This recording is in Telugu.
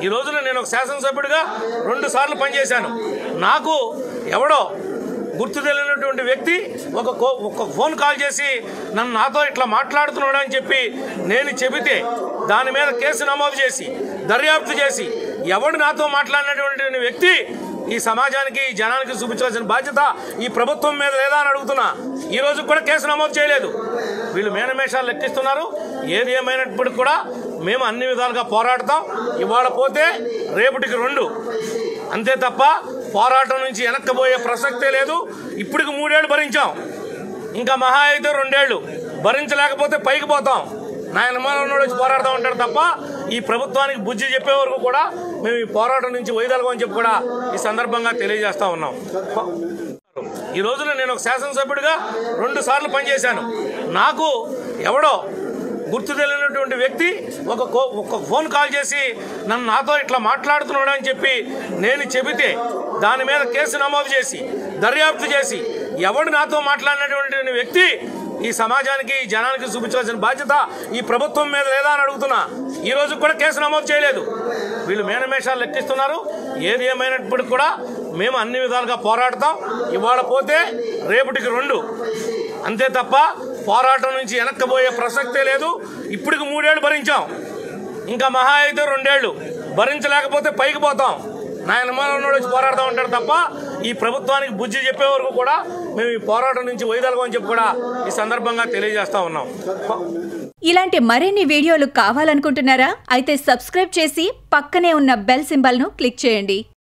ఈ రోజున నేను ఒక శాసనసభ్యుడిగా రెండు సార్లు పనిచేశాను నాకు ఎవడో గుర్తు తెలియనటువంటి వ్యక్తి ఒక కో- ఒక ఫోన్ కాల్ చేసి నన్ను నాతో ఇట్లా మాట్లాడుతున్నాడు అని చెప్పి నేను చెబితే దాని మీద కేసు నమోదు చేసి దర్యాప్తు చేసి ఎవడు నాతో మాట్లాడినటువంటి వ్యక్తి ఈ సమాజానికి ఈ జనానికి చూపించాల్సిన బాధ్యత ఈ ప్రభుత్వం మీద లేదా అని అడుగుతున్నా ఈ రోజు కూడా కేసు నమోదు చేయలేదు వీళ్ళు మేనమేషాలు లెక్కిస్తున్నారు ఏది ఏమైనప్పటికీ కూడా మేము అన్ని విధాలుగా పోరాడతాం ఇవాళ పోతే రేపటికి రెండు అంతే తప్ప పోరాటం నుంచి వెనక్కిపోయే ప్రసక్తే లేదు ఇప్పటికి మూడేళ్లు భరించాం ఇంకా మహా అయితే రెండేళ్లు భరించలేకపోతే పైకి పోతాం నా అనుమానంలో వచ్చి పోరాడతాం అంటాడు తప్ప ఈ ప్రభుత్వానికి బుద్ధి చెప్పే వరకు కూడా మేము ఈ పోరాటం నుంచి వైదొలగమని చెప్పి కూడా ఈ సందర్భంగా తెలియజేస్తా ఉన్నాం ఈ రోజున నేను ఒక శాసనసభ్యుడిగా రెండు సార్లు పనిచేశాను నాకు ఎవడో గుర్తు తెలియనటువంటి వ్యక్తి ఒక కో- ఒక ఫోన్ కాల్ చేసి నన్ను నాతో ఇట్లా మాట్లాడుతున్నాడు అని చెప్పి నేను చెబితే దాని మీద కేసు నమోదు చేసి దర్యాప్తు చేసి ఎవడు నాతో మాట్లాడినటువంటి వ్యక్తి ఈ సమాజానికి ఈ జనానికి చూపించాల్సిన బాధ్యత ఈ ప్రభుత్వం మీద లేదా అని అడుగుతున్నా ఈ రోజు కూడా కేసు నమోదు చేయలేదు వీళ్ళు మేనమేషాలు లెక్కిస్తున్నారు ఏది ఏమైనప్పటికీ కూడా మేము అన్ని విధాలుగా పోరాడతాం ఇవాళ పోతే రేపటికి రెండు అంతే తప్ప పోరాటం నుంచి వెనక్కిపోయే ప్రసక్తే లేదు ఇప్పటికి మూడేళ్లు భరించాం ఇంకా మహా అయితే రెండేళ్లు భరించలేకపోతే పైకి పోతాం నా అనుమానంలో వచ్చి పోరాడతాం అంటాడు తప్ప ఈ ప్రభుత్వానికి బుద్ధి చెప్పే వరకు కూడా మేము ఈ పోరాటం నుంచి వైదొలగమని చెప్పి కూడా ఈ సందర్భంగా తెలియజేస్తా ఉన్నాం ఇలాంటి మరిన్ని వీడియోలు కావాలనుకుంటున్నారా అయితే సబ్స్క్రైబ్ చేసి పక్కనే ఉన్న బెల్ సింబల్ను క్లిక్ చేయండి